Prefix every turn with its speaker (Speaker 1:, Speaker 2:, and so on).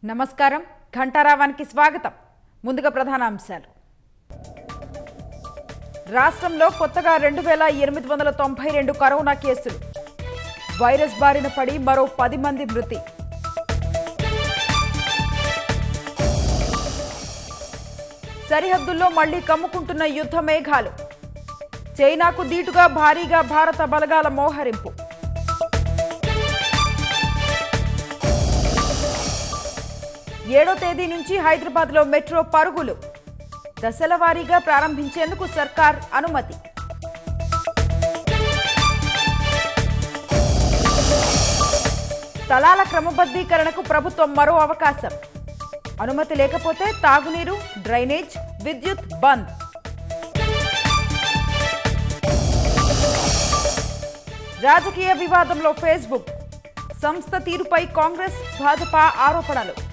Speaker 1: నమస్కారం ఘంటారావానికి స్వాగతం ముందుగా ప్రధాన అంశాలు రాష్ట్రంలో కొత్తగా రెండు వేల ఎనిమిది వందల తొంభై రెండు కరోనా కేసులు వైరస్ బారిన పడి మరో పది మంది మృతి సరిహద్దుల్లో మళ్లీ కమ్ముకుంటున్న యుద్ధ మేఘాలు చైనాకు దీటుగా భారీగా భారత బలగాల మోహరింపు ఏడో తేదీ నుంచి హైదరాబాద్లో మెట్రో పరుగులు దశల వారీగా ప్రారంభించేందుకు సర్కార్ అనుమతి స్థలాల క్రమబద్ధీకరణకు ప్రభుత్వం మరో అవకాశం అనుమతి లేకపోతే తాగునీరు డ్రైనేజ్ విద్యుత్ బంద్ రాజకీయ వివాదంలో ఫేస్బుక్ సంస్థ తీరుపై కాంగ్రెస్ భాజపా ఆరోపణలు